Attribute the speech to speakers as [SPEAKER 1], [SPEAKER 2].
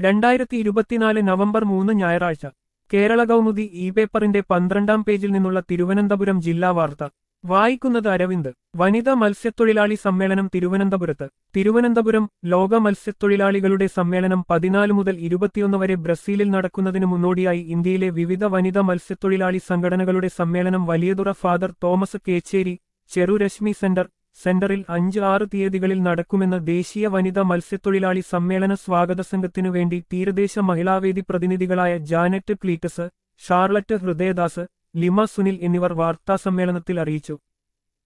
[SPEAKER 1] രണ്ടായിരത്തി ഇരുപത്തിനാല് നവംബർ മൂന്ന് ഞായറാഴ്ച കേരള കൗമുദി ഇ പേപ്പറിന്റെ പന്ത്രണ്ടാം പേജിൽ നിന്നുള്ള തിരുവനന്തപുരം ജില്ലാ വാർത്ത വായിക്കുന്നത് അരവിന്ദ് വനിതാ മത്സ്യത്തൊഴിലാളി സമ്മേളനം തിരുവനന്തപുരത്ത് തിരുവനന്തപുരം ലോക മത്സ്യത്തൊഴിലാളികളുടെ സമ്മേളനം പതിനാല് മുതൽ ഇരുപത്തിയൊന്ന് വരെ ബ്രസീലിൽ നടക്കുന്നതിന് മുന്നോടിയായി ഇന്ത്യയിലെ വിവിധ വനിതാ മത്സ്യത്തൊഴിലാളി സംഘടനകളുടെ സമ്മേളനം Valiyathura father Thomas Kecheri Cherurashmi centre സെന്ററിൽ അഞ്ച് ആറ് തീയതികളിൽ നടക്കുമെന്ന് ദേശീയ വനിതാ മത്സ്യത്തൊഴിലാളി സമ്മേളന സ്വാഗത സംഘത്തിനു വേണ്ടി തീരദേശ മഹിളാവേദി പ്രതിനിധികളായ Janet Cletus Charlotte Hridayadas Lima Sunil എന്നിവർ വാർത്താസമ്മേളനത്തിൽ അറിയിച്ചു